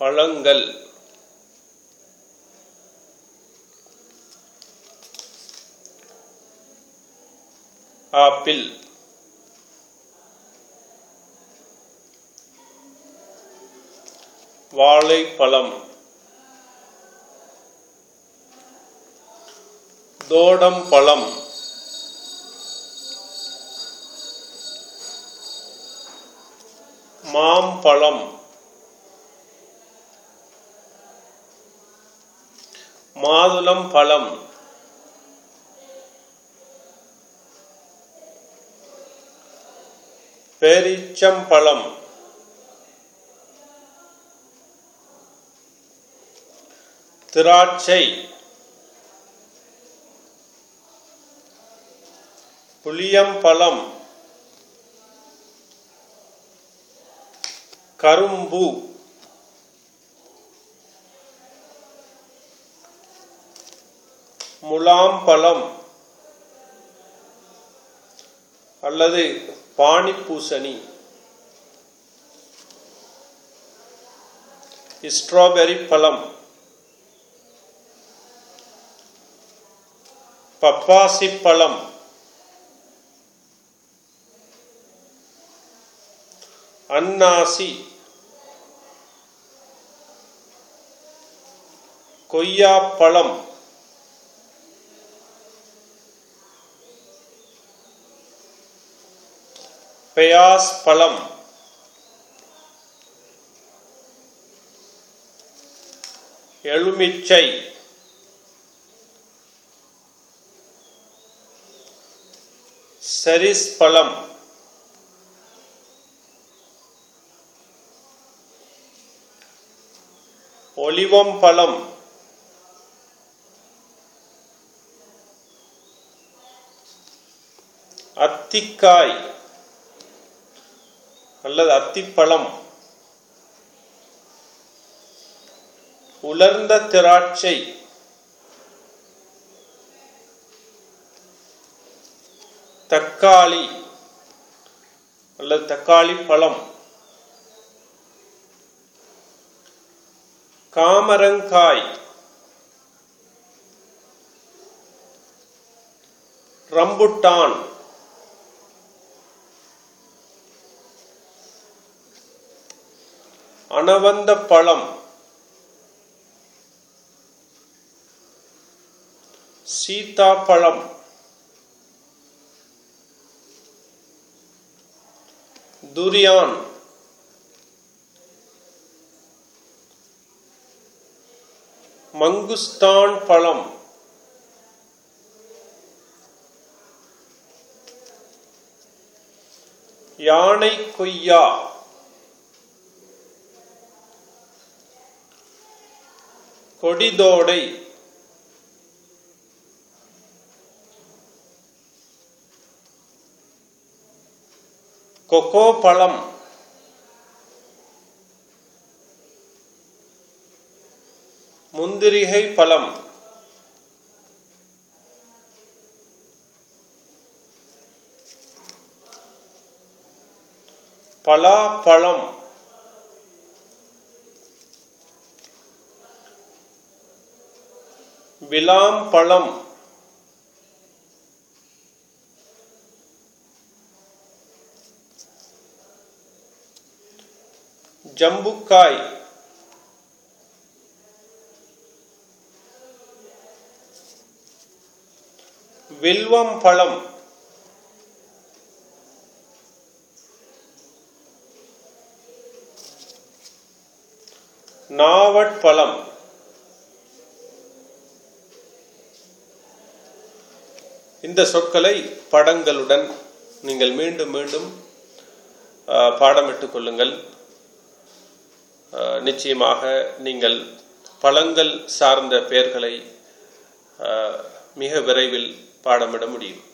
பழங்கள் ஆப்பிள் வாழைப்பழம் தோடம் பழம் மாம்பழம் மாதுளம் பழம் பேரிச்சம்பழம் திராட்சை புளியம்பழம் கரும்பு முலாம்பழம் அல்லது பானிப்பூசணி ஸ்ட்ராபெரி பழம் பப்பாசி பழம் அன்னாசி கொய்யாப்பழம் பெயாஸ் பழம் எலுமிச்சை செரிஸ் பழம் ஒலிவம் பழம் அத்திக்காய் அல்லது அத்திப்பழம் உலர்ந்த திராட்சை தக்காளி அல்லது தக்காளி பழம் காமரங்காய் ரம்புட்டான் அனவந்த பழம் சீதாப்பழம் துரியான் மங்குஸ்தான் பழம் யானை கொய்யா கொடிதோடை கொக்கோ பழம் முந்திரிகை பழம் பலாப்பழம் விளாம்பழம் ஜம்புக்காய் வில்வம் பழம் நாவட்பழம் இந்த சொற்களை படங்களுடன் நீங்கள் மீண்டும் மீண்டும் அஹ், பாடமிட்டுக் கொள்ளுங்கள் அஹ், நிச்சயமாக நீங்கள் பழங்கள் சார்ந்த பெயர்களை அஹ், மிக விரைவில் பாடமிட முடியும்